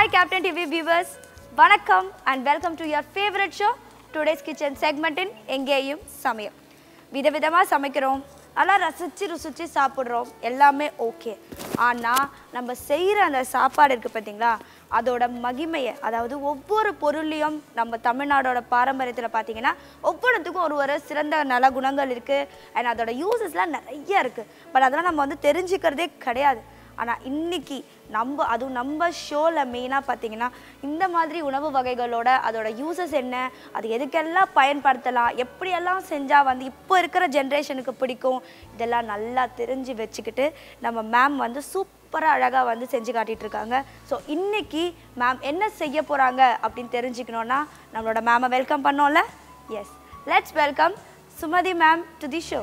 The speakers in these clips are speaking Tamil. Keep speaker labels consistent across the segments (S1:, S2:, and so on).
S1: ஹாய் கேப்டன் டிவி வியூவர்ஸ் வணக்கம் and welcome to your favourite show today's kitchen செக்மெண்ட்டின் எங்கேயும் சமயம் விதவிதமாக சமைக்கிறோம் நல்லா ரசித்து ருசித்து சாப்பிட்றோம் எல்லாமே ஓகே ஆனால் நம்ம செய்கிற அந்த சாப்பாடு இருக்குது பார்த்தீங்களா அதோட மகிமையை அதாவது ஒவ்வொரு பொருளையும் நம்ம தமிழ்நாடோட பாரம்பரியத்தில் பார்த்தீங்கன்னா ஒவ்வொன்றுத்துக்கும் ஒரு ஒரு சிறந்த நல குணங்கள் இருக்குது அண்ட் அதோட யூசஸ்லாம் நிறைய இருக்குது பட் அதெல்லாம் நம்ம வந்து தெரிஞ்சுக்கிறதே கிடையாது ஆனால் இன்னைக்கு நம்ம அதுவும் நம்ம ஷோவில் மெயினாக பார்த்தீங்கன்னா இந்த மாதிரி உணவு வகைகளோட அதோட யூசஸ் என்ன அது எதுக்கெல்லாம் பயன்படுத்தலாம் எப்படியெல்லாம் செஞ்சால் வந்து இப்போ இருக்கிற ஜென்ரேஷனுக்கு பிடிக்கும் இதெல்லாம் நல்லா தெரிஞ்சு வச்சுக்கிட்டு நம்ம மேம் வந்து சூப்பராக அழகாக வந்து செஞ்சு காட்டிட்டு இருக்காங்க ஸோ இன்னைக்கு மேம் என்ன செய்ய போகிறாங்க அப்படின்னு தெரிஞ்சுக்கணுன்னா நம்மளோட மேமை வெல்கம் பண்ணோம்ல yes let's welcome Sumathi ma'am to the show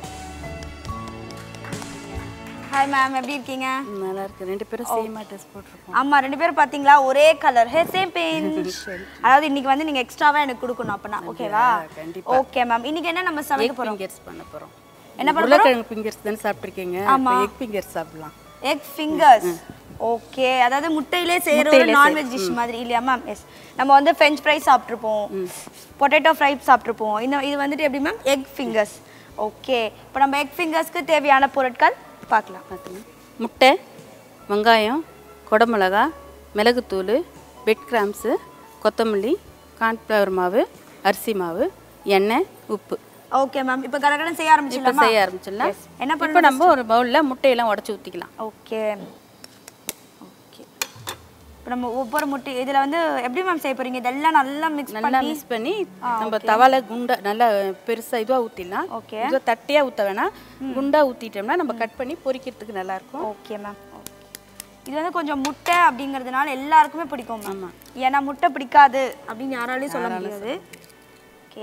S1: hi ma'am எப்படி இருக்கீங்க
S2: நல்லா இருக்கு ரெண்டு பேரும் சேமா ட்ரெஸ் போட்டிருக்கோம்
S1: ஆமா ரெண்டு பேரும் பாத்தீங்களா ஒரே கலர் ஹே சேம் பெயிண்ட் அதாவது இன்னைக்கு வந்து நீங்க எக்ஸ்ட்ராவா எனக்கு கொடுக்கணும் அப்பனா ஓகேவா
S2: கண்டிப்பா.
S1: ஓகே மேம் இன்னைக்கு என்ன நம்ம சமைக்க
S2: எக்
S1: போறோம்
S2: ஃபிங்கர்ஸ் பண்ண போறோம்
S1: என்ன பண்ண
S2: உருளைக்கிழங்கு ஃபிங்கர்ஸ் தானே சாப்பிட்ருக்கீங்க
S1: ஆமா.
S2: எக் ஃபிங்கர்ஸ் சாப்பிடலாம்
S1: எக் ஃபிங்கர்ஸ் ஓகே அதாவது முட்டையிலே செய்யற ஒரு நான்வெஜ் டிஷ் மாதிரி இல்லையா மேம் எஸ் நம்ம வந்து ஃப்ரெஞ்ச் ஃப்ரை சாப்பிட்ருப்போம் பொட்டேட்டோ ஃப்ரை சாப்பிட்ருப்போம் இந்த இது வந்துட்டு எப்படி மேம் எக் ஃபிங்கர்ஸ் ஓகே இப்போ நம்ம எக் ஃபிங்கர்ஸ்க்கு தேவையான பொருட்கள் பார்க்கலாம்
S2: பார்த்துங்க முட்டை வெங்காயம் குடமிளகா மிளகுத்தூள் பெட் கிராம்ஸு கொத்தமல்லி கார்ன்ஃப்ளவர் மாவு அரிசி மாவு எண்ணெய் உப்பு
S1: ஓகே மேம் இப்போ கடகடன் செய்ய
S2: இப்போ
S1: ஆரம்பிச்சிடலாமா
S2: செய்ய ஆரம்பிச்சிடலாம்
S1: Yes. என்ன
S2: இப்போ நம்ம ஒரு பவுலில் முட்டையெல்லாம் உடச்சி ஊற்றிக்கலாம்
S1: ஓகே ஓகே இப்போ நம்ம ஒவ்வொரு முட்டை இதில் வந்து எப்படி மேம் செய்ய போறீங்க இதெல்லாம் நல்லா மிக்ஸ்
S2: நல்லா
S1: பண்ணி
S2: மிக்ஸ் பண்ணி நம்ம தவால குண்டா நல்லா பெருசா இதுவா ஊத்திடலாம்
S1: Okay.
S2: இது தட்டியா ஊத்த வேணாம் குண்டா ஊத்திட்டோம்னா நம்ம கட் பண்ணி பொரிக்கிறதுக்கு நல்லா இருக்கும்
S1: ஓகே மேம் இது வந்து கொஞ்சம் முட்டை அப்படிங்கிறதுனால எல்லாருக்குமே பிடிக்கும் மேம்
S2: ஆமா.
S1: ஏன்னா முட்டை பிடிக்காது அப்படின்னு யாராலையும் சொல்ல முடியாது ஓகே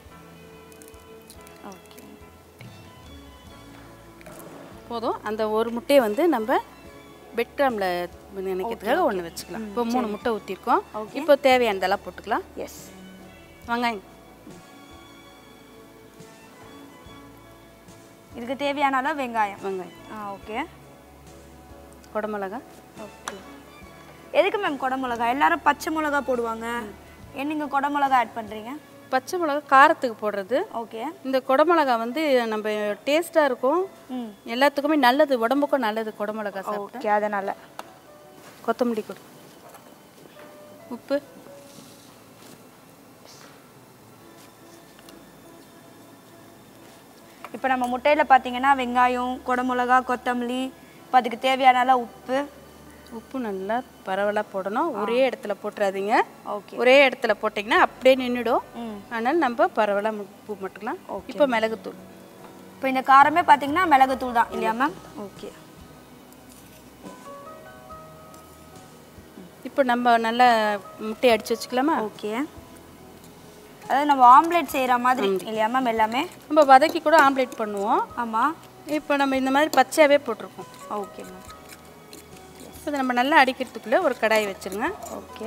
S1: ஓகே
S2: போதும் அந்த ஒரு முட்டையை வந்து நம்ம பெட் கிராம்ல நினைக்கிறதுக்காக ஒன்று வச்சுக்கலாம் இப்போ மூணு முட்டை ஊற்றிருக்கோம் இப்போ தேவையானதெல்லாம் போட்டுக்கலாம்
S1: எஸ்
S2: வெங்காயம்
S1: இதுக்கு தேவையான அளவு வெங்காயம்
S2: வெங்காயம்
S1: ஆ ஓகே
S2: குடமிளகா
S1: ஓகே எதுக்கு மேம் குடை மிளகா எல்லாரும் பச்சை மிளகா போடுவாங்க ஏன் நீங்கள் குடை மிளகா ஆட் பண்ணுறீங்க
S2: பச்சை மிளகா காரத்துக்கு போடுறது
S1: ஓகே
S2: இந்த குடமிளகா வந்து நம்ம டேஸ்ட்டாக இருக்கும்
S1: ம்
S2: எல்லாத்துக்குமே நல்லது உடம்புக்கும் நல்லது குடமிளகா சாப்பிட்டா
S1: ஓகே அதனால்
S2: கொத்தமல்லி கொடு உப்பு
S1: இப்போ நம்ம முட்டையில் பார்த்தீங்கன்னா வெங்காயம் குடமிளகா கொத்தமல்லி இப்போ அதுக்கு தேவையான அளவு உப்பு
S2: உப்பு நல்லா பரவலாக போடணும் ஒரே இடத்துல போட்டுறாதீங்க
S1: ஓகே
S2: ஒரே இடத்துல போட்டிங்கன்னா அப்படியே நின்றுடும்
S1: ம்
S2: அதனால் நம்ம பரவலாக உப்பு மட்டுக்கலாம் இப்போ மிளகுத்தூள்
S1: இப்போ இந்த காரமே பார்த்தீங்கன்னா மிளகுத்தூள் தான் இல்லையா மேம் ஓகே
S2: இப்போ நம்ம நல்லா முட்டையை அடித்து வச்சுக்கலாமா
S1: ஓகே அதாவது நம்ம ஆம்லெட் செய்கிற மாதிரி இல்லையா மேம் எல்லாமே
S2: நம்ம வதக்கி கூட ஆம்லேட் பண்ணுவோம்
S1: ஆமாம்
S2: இப்போ நம்ம இந்த மாதிரி பச்சையாகவே போட்டிருக்கோம்
S1: ஓகே மேம்
S2: இப்போ இதை நம்ம நல்லா அடிக்கிறதுக்குள்ளே ஒரு கடாய் வச்சுருங்க
S1: ஓகே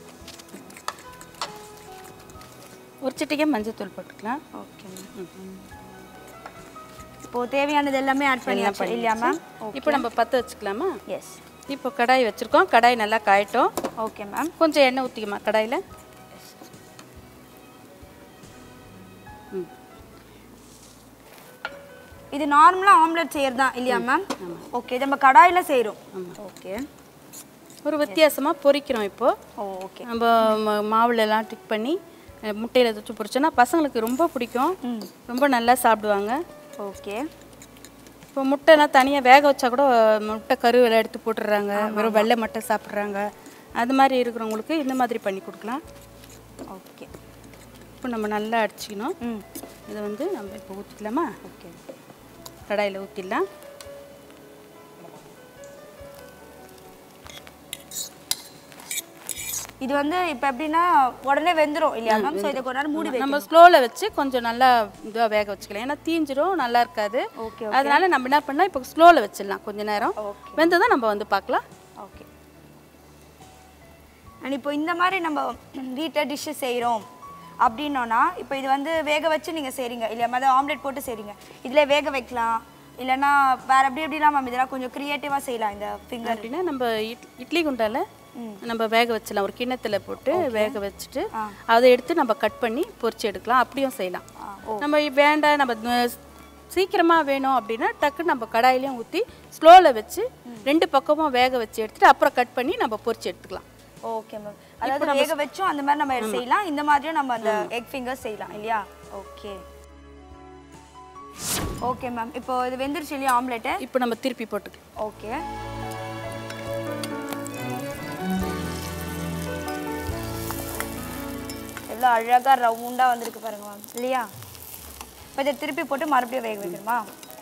S2: ஒரு சிட்டிக்கே மஞ்சத்தூள் போட்டுக்கலாம்
S1: ஓகே மேம் இப்போ தேவையானது எல்லாமே ஆட் பண்ணியாச்சு இல்லையா மேம்
S2: இப்போ நம்ம பற்ற வச்சுக்கலாமா
S1: எஸ்
S2: இப்போ கடாய் வச்சுருக்கோம் கடாய் நல்லா காயட்டும்
S1: ஓகே மேம்
S2: கொஞ்சம் எண்ணெய் ஊற்றிக்கமா கடாயில்
S1: இது நார்மலாக ஆம்லெட் செய்யறது தான் இல்லையா மேம் ஓகே இது நம்ம கடாயில் செய்கிறோம் ஓகே
S2: ஒரு வித்தியாசமாக பொரிக்கிறோம் இப்போது
S1: ஓ ஓகே
S2: நம்ம ம- மாவுல எல்லாம் டிக் பண்ணி அஹ், முட்டையில வச்சு பொரிச்சோன்னா பசங்களுக்கு ரொம்ப பிடிக்கும் ரொம்ப நல்லா சாப்பிடுவாங்க
S1: ஓகே
S2: இப்போ முட்டைலாம் தனியாக வேக வச்சா கூட அஹ், முட்டை கருவெல்லாம் எடுத்து போட்டுடுறாங்க வெறும் வெள்ளை மட்டும் சாப்பிட்றாங்க அது மாதிரி இருக்கிறவங்களுக்கு இந்த மாதிரி பண்ணி கொடுக்கலாம்
S1: ஓகே
S2: இப்போ நம்ம நல்லா அடிச்சுக்கணும்
S1: ம்
S2: இதை வந்து நம்ம இப்போ ஊற்றிக்கலாமா
S1: ஓகே
S2: கடாயில் ஊற்றிடலாம்
S1: இது வந்து இப்போ எப்படின்னா உடனே வெந்துடும் இல்லையா மேம் ஸோ இதை கொஞ்ச நேரம் மூடி
S2: நம்ம ஸ்லோவில் வச்சு கொஞ்சம் நல்லா இதுவாக வேக வச்சுக்கலாம் ஏன்னா தீஞ்சிரும் நல்லா இருக்காது
S1: ஓகே
S2: அதனால நம்ம என்ன பண்ணால் இப்போ ஸ்லோவில் வச்சிடலாம் கொஞ்ச நேரம்
S1: ஓகே
S2: வெந்ததும் நம்ம வந்து பார்க்கலாம்
S1: ஓகே அண்ட் இப்போ இந்த மாதிரி நம்ம வீட்டில் டிஷ்ஷு செய்கிறோம் அப்படின்னோன்னா இப்போ இது வந்து வேக வச்சு நீங்கள் செய்கிறீங்க இல்லையா மாதிரி ஆம்லெட் போட்டு செய்கிறீங்க இதில் வேக வைக்கலாம் இல்லைன்னா வேற எப்படி எப்படிலாம் மேம் இதெல்லாம் கொஞ்சம் க்ரியேட்டிவாக செய்யலாம் இந்த ஃபிங்கர்
S2: அப்படின்னா நம்ம இட் இட்லி குண்டால நம்ம வேக வச்சலாம் ஒரு கிண்ணத்தில் போட்டு வேக வச்சுட்டு அதை எடுத்து நம்ம கட் பண்ணி பொரிச்சு எடுக்கலாம் அப்படியும் செய்யலாம் நம்ம இ- வேண்டாம் நம்ம ந- சீக்கிரமா வேணும் அப்படின்னா டக்குன்னு நம்ம கடாயிலையும் ஊற்றி ஸ்லோவில் வச்சு ரெண்டு பக்கமும் வேக வச்சு எடுத்துட்டு அப்புறம் கட் பண்ணி நம்ம பொரிச்சு எடுத்துக்கலாம்
S1: ஓகே மேம் அதாவது வேக வச்சும் அந்த மாதிரி நம்ம செய்யலாம் இந்த மாதிரியும் நம்ம அந்த எக் ஃபிங்கர் செய்யலாம் இல்லையா ஓகே ஓகே மேம் இப்போ இது வெந்துருச்சு இல்லையா ஆம்லெட்டு
S2: இப்போ நம்ம திருப்பி போட்டுக்கலாம்
S1: ஓகே எவ்வளோ அழகாக ரவுண்டாக வந்திருக்கு பாருங்க மேம் இல்லையா இப்போ இதை திருப்பி போட்டு மறுபடியும் வேக வைக்கணுமா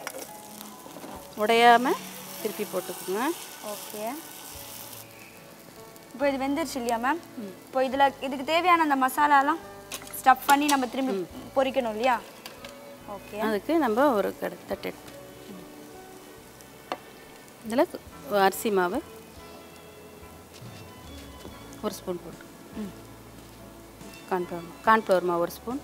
S2: உடையாம திருப்பி போட்டுக்கோங்க
S1: ஓகே இப்போ இது வெந்துருச்சு இல்லையா மேம் இப்போ இதில் இதுக்கு தேவையான அந்த மசாலாலாம் ஸ்டஃப் பண்ணி நம்ம திரும்பி பொரிக்கணும் இல்லையா ஓகே
S2: அதுக்கு நம்ம ஒரு கடை தட்டு எடுத்து இதில் அரிசி மாவு ஒரு ஸ்பூன் போட்டு கார்ன்ஃப்ளவர் மாவு கார்ன்ஃப்ளவர் மாவு ஒரு ஸ்பூன்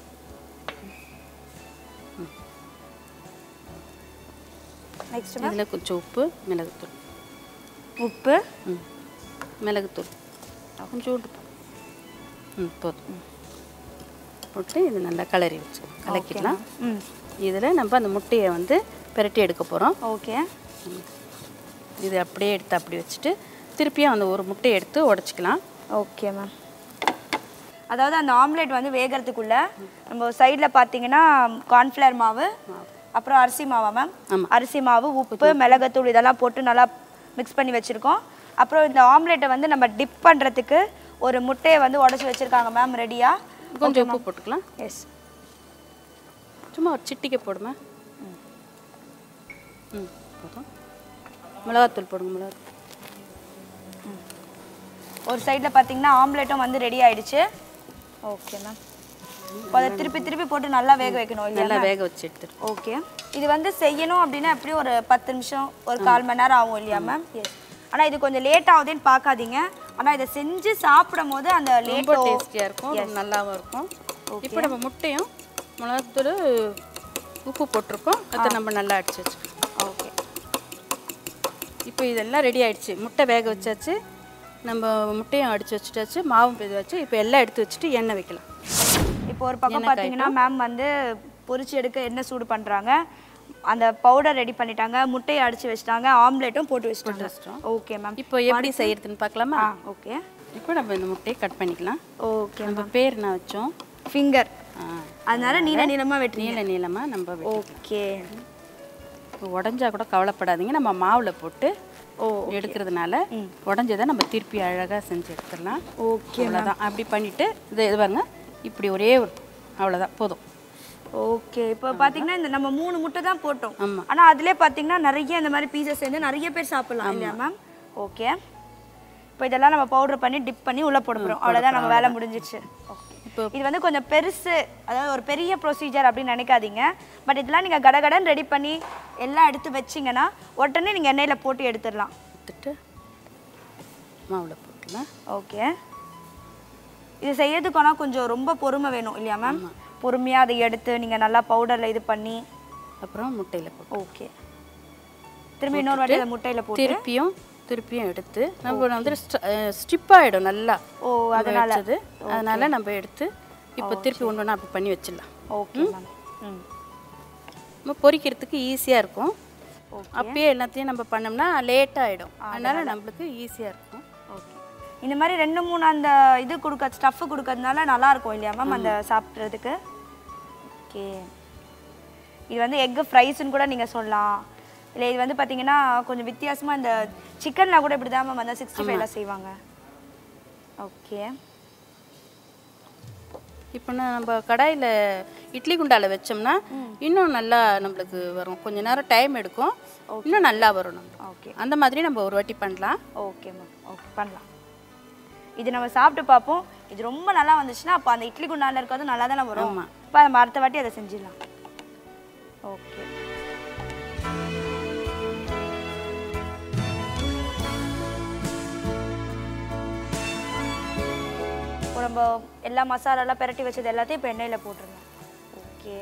S1: நெக்ஸ்ட் மேம்
S2: இதில் கொஞ்சம் உப்பு மிளகுத்தூள்
S1: உப்பு
S2: ம் மிளகுத்தூள் கொஞ்சோண்டு போ- ம் போதும் போட்டு இது நல்லா கலரி வச்சு கலக்கிடலாம்
S1: ம்
S2: இதில் நம்ம அந்த முட்டையை வந்து பிரட்டி எடுக்க போகிறோம்
S1: ஓகே
S2: இது அப்படியே எடுத்து அப்படி வச்சுட்டு திருப்பியும் அந்த ஒரு முட்டையை எடுத்து உடச்சிக்கலாம்
S1: ஓகே மேம் அதாவது அந்த ஆம்லெட் வந்து வேகிறதுக்குள்ள நம்ம சைடில் பார்த்தீங்கன்னா கார்ன்ஃப்ளவர் மாவு அப்புறம் அரிசி மாவா மேம்
S2: ஆமா.
S1: அரிசி மாவு உப்பு மிளகாத்தூள் இதெல்லாம் போட்டு நல்லா மிக்ஸ் பண்ணி வச்சுருக்கோம் அப்புறம் இந்த ஆம்லெட்டை வந்து நம்ம டிப் பண்ணுறதுக்கு ஒரு முட்டையை வந்து உடச்சி வச்சுருக்காங்க மேம் ரெடியாக
S2: கொஞ்சம் உப்பு போட்டுக்கலாம்
S1: எஸ்
S2: சும்மா ஒரு சிட்டிக்கை போடுமா ம் போதும் மிளகாத்தூள் போடுங்க மிளகாத்தூள்
S1: ஒரு சைடில் பார்த்தீங்கன்னா ஆம்லெட்டும் வந்து ரெடி ஆயிடுச்சு ஓகே மேம் இப்போ அதை திருப்பி திருப்பி போட்டு நல்லா வேக வைக்கணும் இல்லையா
S2: நல்லா வேக வச்சு எடுத்துட்டு
S1: ஓகே இது வந்து செய்யணும் அப்படின்னா எப்படியும் ஒரு பத்து நிமிஷம் ஒரு கால் மணி நேரம் ஆகும் இல்லையா மேம் எஸ் ஆனால் இது கொஞ்சம் லேட் ஆகுதுன்னு பார்க்காதீங்க ஆனால் இதை செஞ்சு சாப்பிடும் போது அந்த
S2: ரொம்ப
S1: லேட்டோ
S2: டேஸ்டியாக இருக்கும் ரொம்ப நல்லாவும் இருக்கும் இப்போ நம்ம முட்டையும் மிளகாத்தூள் உப்பு போட்டிருக்கோம் அதை நம்ம நல்லா அடிச்சு வச்சுக்கலாம்
S1: ஓகே
S2: இப்போ இதெல்லாம் ரெடி ஆயிடுச்சு முட்டை வேக வச்சாச்சு நம்ம முட்டையும் அடிச்சு வச்சுட்டாச்சு மாவும் இது வச்சு இப்போ எல்லாம் எடுத்து வச்சுட்டு எண்ணெய் வைக்கலாம்
S1: இப்போ ஒரு பக்கம் பார்த்தீங்கன்னா மேம் வந்து பொரிச்சு எடுக்க எண்ணெய் சூடு பண்ணுறாங்க அந்த பவுடர் ரெடி பண்ணிட்டாங்க முட்டையை அடிச்சு வச்சிட்டாங்க ஆம்லெட்டும் போட்டு வச்சிட்டாங்க
S2: வச்சிட்டோம்.
S1: ஓகே மேம்
S2: இப்போ எப்படி செய்யறதுன்னு பார்க்கலாமா
S1: ஆ ஓகே
S2: இப்போ நம்ம இந்த முட்டையை கட் பண்ணிக்கலாம்
S1: ஓகே
S2: நம்ம பேர் என்ன வச்சோம்
S1: ஃபிங்கர்
S2: ஆ,
S1: அதனால நீல நீளமாக வெட்டுறீங்க
S2: நீள நீளமாக நம்ம வெட்டி-
S1: ஓகே
S2: இப்போ உடஞ்சா கூட கவலைப்படாதீங்க நம்ம மாவில் போட்டு
S1: ஓ
S2: எடுக்கிறதுனால உடஞ்சதை நம்ம திருப்பி அழகாக செஞ்சு எடுத்துடலாம்
S1: ஓகே
S2: அவ்வளோதான் அப்படி பண்ணிவிட்டு இது இது பாருங்க இப்படி ஒரே ஒரு அவ்வளோதான் போதும்
S1: ஓகே இப்போ பார்த்தீங்கன்னா இந்த நம்ம மூணு முட்டை தான் போட்டோம்
S2: ஆமா.
S1: ஆனால் அதிலே பார்த்தீங்கன்னா நிறைய இந்த மாதிரி பீசஸ் சேர்ந்து நிறைய பேர் சாப்பிடலாம் இல்லையா மேம் ஓகே இப்போ இதெல்லாம் நம்ம பவுடர் பண்ணி டிப் பண்ணி உள்ளே போட போகிறோம் அவ்வளோதான் நம்ம வேலை முடிஞ்சிச்சு ஓகே
S2: இப்போ
S1: இது வந்து கொஞ்சம் பெருசு அதாவது ஒரு பெரிய ப்ரொசீஜர் அப்படின்னு நினைக்காதீங்க பட் இதெல்லாம் நீங்கள் கடகடன் ரெடி பண்ணி எல்லாம் எடுத்து வச்சிங்கன்னா உடனே நீங்கள் எண்ணெயில் போட்டு எடுத்துடலாம்
S2: எடுத்துட்டு மாவில் போட்டுலாம்
S1: ஓகே இது செய்யறதுக்கு ஆனால் கொஞ்சம் ரொம்ப பொறுமை வேணும் இல்லையா மேம் பொறுமையாக அதை எடுத்து நீங்கள் நல்லா பவுடரில் இது பண்ணி
S2: அப்புறம் முட்டையில் போட்டு
S1: ஓகே திரும்பி இன்னொரு வாட்டி அதை முட்டையில் போட்டு
S2: திருப்பியும் திருப்பியும் எடுத்து நம்ம வந்து ஸ்டிப் ஆகிடும் நல்லா
S1: ஓ
S2: அதனால அதனால நம்ம எடுத்து இப்போ திருப்பி ஒன்று ஒன்று அப்படி பண்ணி வச்சிடலாம்
S1: ஓகே மேம் ம்
S2: நம்ம பொரிக்கிறதுக்கு ஈஸியாக இருக்கும் அப்பயே எல்லாத்தையும் நம்ம பண்ணோம்னா லேட் ஆகிடும் அதனால நம்மளுக்கு ஈஸியாக இருக்கும்
S1: ஓகே இந்த மாதிரி ரெண்டு மூணு அந்த இது கொடுக்க ஸ்டஃப் கொடுக்கறதுனால நல்லா இருக்கும் இல்லையா மேம் அந்த சாப்பிட்றதுக்கு ஓகே இது வந்து எக்கு ஃப்ரைஸ்ன்னு கூட நீங்கள் சொல்லலாம் இல்லை இது வந்து பார்த்தீங்கன்னா கொஞ்சம் வித்தியாசமாக இந்த சிக்கனில் கூட இப்படி தான் மேம் அந்த சிக்ஸ்டி ஃபைவ்ல செய்வாங்க ஓகே
S2: இப்போ நான் நம்ம கடாயில் இட்லி குண்டால வச்சோம்னா இன்னும் நல்லா நம்மளுக்கு வரும் கொஞ்ச நேரம் டைம் எடுக்கும் இன்னும் நல்லா வரும் நம்ம
S1: ஓகே
S2: அந்த மாதிரி நம்ம ஒரு வாட்டி பண்ணலாம்
S1: ஓகே மேம் ஓகே பண்ணலாம் இது நம்ம சாப்பிட்டு பார்ப்போம் இது ரொம்ப நல்லா வந்துச்சுன்னா அப்போ அந்த இட்லி குண்டால இருக்கிறது நல்லா தானே வரும்
S2: ஆமா.
S1: இப்போ நம்ம அடுத்த வாட்டி அதை செஞ்சிடலாம் ஓகே இப்போ நம்ம எல்லா மசாலாலாம் பிரட்டி வச்சது எல்லாத்தையும் இப்போ எண்ணெயில் போட்டுருங்க ஓகே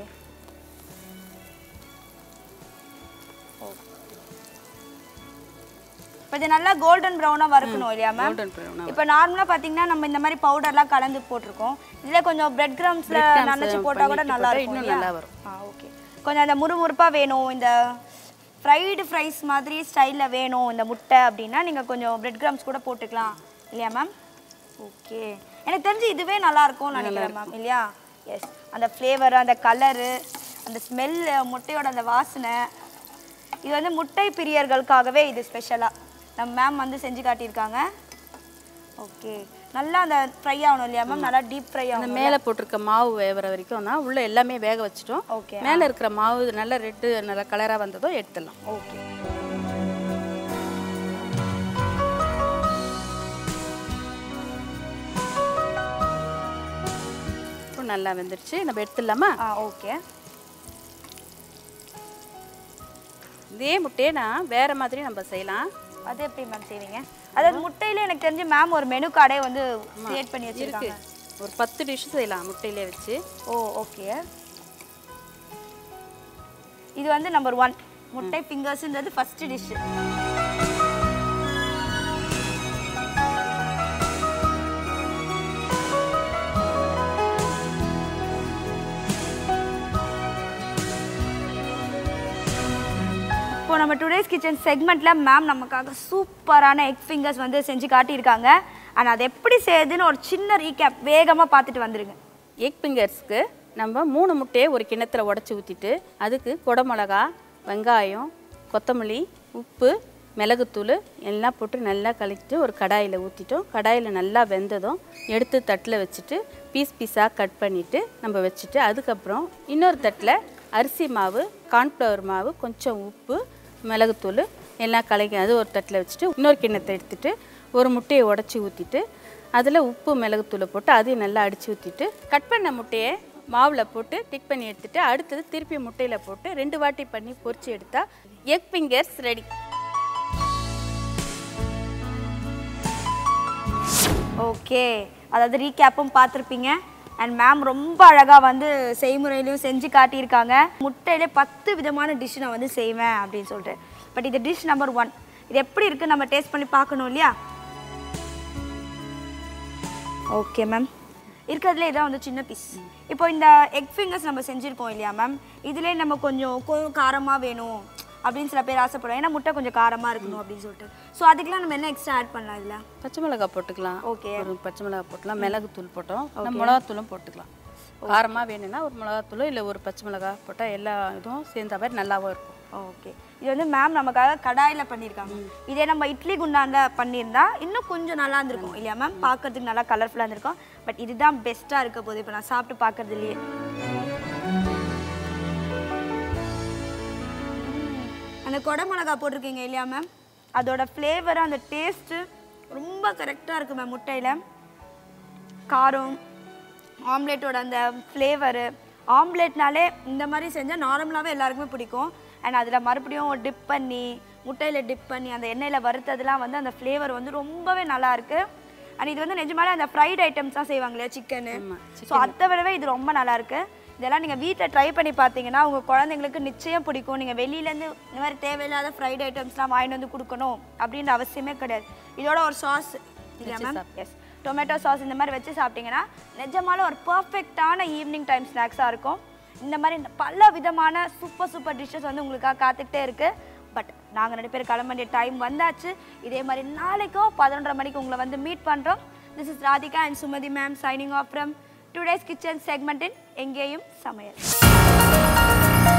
S1: இப்போ இது நல்லா கோல்டன் ப்ரௌனாக வறுக்கணும் இல்லையா மேம்
S2: கோல்டன் ப்ரௌன்
S1: இப்போ நார்மலாக பார்த்தீங்கன்னா நம்ம இந்த மாதிரி பவுடர்லாம் கலந்து போட்டிருக்கோம் இதில் கொஞ்சம் பிரெட் கிராம்ஸில் நினச்சி போட்டால் கூட நல்லா இருக்கும்
S2: இன்னும்
S1: இல்லையா?
S2: நல்லா வரும்
S1: ஆ ஓகே கொஞ்சம் அந்த முறுமுறுப்பாக வேணும் இந்த ஃப்ரைடு ஃப்ரைஸ் மாதிரி ஸ்டைலில் வேணும் இந்த முட்டை அப்படின்னா நீங்கள் கொஞ்சம் பிரெட் கிராம்ஸ் கூட போட்டுக்கலாம் இல்லையா மேம் ஓகே எனக்கு தெரிஞ்சு இதுவே நல்லா இருக்கும்னு நினைக்கிறேன் மேம் இல்லையா எஸ் அந்த ஃப்ளேவர் அந்த கலரு அந்த ஸ்மெல்லு முட்டையோட அந்த வாசனை இது வந்து முட்டை பிரியர்களுக்காகவே இது ஸ்பெஷலாக நம்ம மேம் வந்து செஞ்சு காட்டியிருக்காங்க ஓகே நல்லா அந்த ஃப்ரை ஆகணும் இல்லையா மேம் நல்லா டீப் ஃப்ரை
S2: அந்த
S1: ஆகணும்
S2: மேலே போட்டிருக்க மாவு வேகிற வரைக்கும் தான் உள்ள எல்லாமே வேக வச்சிட்டோம்
S1: ஓகே
S2: மேலே இருக்கிற மாவு நல்லா ரெட்டு நல்லா கலராக வந்ததும் எடுத்துடலாம்
S1: ஓகே
S2: இப்போ நல்லா வெந்துருச்சு நம்ம எடுத்துடலாமா
S1: ஆ ஓகே
S2: இதே முட்டையை நான் வேற மாதிரி நம்ம செய்யலாம்
S1: அது எப்படி மேம் செய்வீங்க அதாவது முட்டையில எனக்கு தெரிஞ்சு மேம் ஒரு மெனு கார்டே வந்து கிரியேட் பண்ணி
S2: இருக்கு
S1: வச்சிருக்காங்க
S2: ஒரு பத்து டிஷ் செய்யலாம் முட்டையிலே வச்சு
S1: ஓ ஓகே இது வந்து நம்பர் ஒன் முட்டை ஃபிங்கர்ஸ்ன்றது ஃபர்ஸ்ட் டிஷ் இப்போ நம்ம டுடேஸ் கிச்சன் செக்மெண்ட்டில் மேம் நமக்காக சூப்பரான எக் ஃபிங்கர்ஸ் வந்து செஞ்சு காட்டியிருக்காங்க ஆனால் அது எப்படி செய்யுதுன்னு ஒரு சின்ன ரீகேப் வேகமாக பார்த்துட்டு வந்துருங்க
S2: எக் பிங்கர்ஸ்க்கு நம்ம மூணு முட்டையை ஒரு கிண்ணத்துல உடச்சி ஊற்றிட்டு அதுக்கு குடமிளகா வெங்காயம் கொத்தமல்லி உப்பு மிளகுத்தூள் எல்லாம் போட்டு நல்லா கலக்கிட்டு ஒரு கடாயில் ஊற்றிட்டோம் கடாயில் நல்லா வெந்ததும் எடுத்து தட்டில் வச்சுட்டு பீஸ் பீஸாக கட் பண்ணிவிட்டு நம்ம வச்சுட்டு அதுக்கப்புறம் இன்னொரு தட்டில் அரிசி மாவு கார்ன்ஃப்ளவர் மாவு கொஞ்சம் உப்பு மிளகுத்தூள் எல்லாம் கலக்கி அது ஒரு தட்டில் வச்சுட்டு இன்னொரு கிண்ணத்தை எடுத்துட்டு ஒரு முட்டையை உடச்சி ஊற்றிட்டு அதில் உப்பு மிளகுத்தூளை போட்டு அதையும் நல்லா அடித்து ஊற்றிட்டு கட் பண்ண முட்டையை மாவில் போட்டு டிக் பண்ணி எடுத்துட்டு அடுத்தது திருப்பி முட்டையில் போட்டு ரெண்டு வாட்டி பண்ணி பொரிச்சு எடுத்தா எக் ஃபிங்கர்ஸ் ரெடி
S1: ஓகே அதாவது ரீகேப்பும் பார்த்துருப்பீங்க அண்ட் மேம் ரொம்ப அழகாக வந்து செய்முறையிலையும் செஞ்சு காட்டியிருக்காங்க முட்டையிலே பத்து விதமான டிஷ் நான் வந்து செய்வேன் அப்படின்னு சொல்லிட்டு பட் இது டிஷ் நம்பர் ஒன் இது எப்படி இருக்குது நம்ம டேஸ்ட் பண்ணி பார்க்கணும் இல்லையா ஓகே மேம் இருக்கிறதுல இதான் வந்து சின்ன பீஸ் இப்போ இந்த எக் ஃபிங்கர்ஸ் நம்ம செஞ்சுருக்கோம் இல்லையா மேம் இதிலே நம்ம கொஞ்சம் கொஞ்சம் காரமாக வேணும் அப்படின்னு சில பேர் ஆசைப்படுவோம் ஏன்னா முட்டை கொஞ்சம் காரமாக இருக்கணும் அப்படின்னு சொல்லிட்டு ஸோ அதுக்கெலாம் நம்ம என்ன எக்ஸ்ட்ரா ஆட் பண்ணலாம் இதில்
S2: பச்சை மிளகாய் போட்டுக்கலாம்
S1: ஓகே
S2: ஒரு பச்சை மிளகாய் போட்டுக்கலாம் மிளகுத்தூள் போட்டோம் நம்ம மிளகாத்தூளும் போட்டுக்கலாம் காரமாக வேணும்னா ஒரு மிளகாத்தூளோ இல்லை ஒரு பச்சை மிளகாய் போட்டால் எல்லா இதுவும் சேர்ந்த மாதிரி நல்லாவும் இருக்கும்
S1: ஓகே இது வந்து மேம் நமக்காக கடாயில் பண்ணியிருக்காங்க இதே நம்ம இட்லி குண்டான்ல பண்ணியிருந்தா இன்னும் கொஞ்சம் நல்லா இருந்திருக்கும் இல்லையா மேம் பார்க்கறதுக்கு நல்லா கலர்ஃபுல்லாக இருந்திருக்கும் பட் இதுதான் பெஸ்ட்டாக இருக்க போகுது இப்போ நான் சாப்பிட்டு பார்க்கறதுலையே அந்த கொடை மிளகா போட்டிருக்கீங்க இல்லையா மேம் அதோட ஃப்ளேவர் அந்த டேஸ்ட்டு ரொம்ப கரெக்டாக இருக்குது மேம் முட்டையில் காரம் ஆம்லேட்டோட அந்த ஃப்ளேவரு ஆம்லேட்னாலே இந்த மாதிரி செஞ்சால் நார்மலாகவே எல்லாருக்குமே பிடிக்கும் அண்ட் அதில் மறுபடியும் டிப் பண்ணி முட்டையில் டிப் பண்ணி அந்த எண்ணெயில் வறுத்ததுலாம் வந்து அந்த ஃப்ளேவர் வந்து ரொம்பவே நல்லா இருக்கு அண்ட் இது வந்து நிஜமாலே அந்த ஃப்ரைட் ஐட்டம்ஸ் தான் செய்வாங்க இல்லையா சிக்கனு ஸோ அதை விடவே இது ரொம்ப நல்லா இருக்கு இதெல்லாம் நீங்கள் வீட்டில் ட்ரை பண்ணி பார்த்தீங்கன்னா உங்கள் குழந்தைங்களுக்கு நிச்சயம் பிடிக்கும் நீங்கள் வெளியிலேருந்து இந்த மாதிரி தேவையில்லாத ஃப்ரைட் ஐட்டம்ஸ்லாம் வாங்கிட்டு வந்து கொடுக்கணும் அப்படின்ற அவசியமே கிடையாது இதோட ஒரு சாஸ் இல்லையா மேம் எஸ் டொமேட்டோ சாஸ் இந்த மாதிரி வச்சு சாப்பிட்டீங்கன்னா நிஜமால ஒரு பர்ஃபெக்டான ஈவினிங் டைம் ஸ்நாக்ஸாக இருக்கும் இந்த மாதிரி இந்த பல விதமான சூப்பர் சூப்பர் டிஷ்ஷஸ் வந்து உங்களுக்காக காத்துக்கிட்டே இருக்கு பட் நாங்கள் ரெண்டு பேரும் கிளம்ப வேண்டிய டைம் வந்தாச்சு இதே மாதிரி நாளைக்கும் பதினொன்றரை மணிக்கு உங்களை வந்து மீட் பண்ணுறோம் this is Radhika and Sumathi ma'am signing off from today's kitchen செக்மெண்ட்டின் எங்கேயும் சமையல்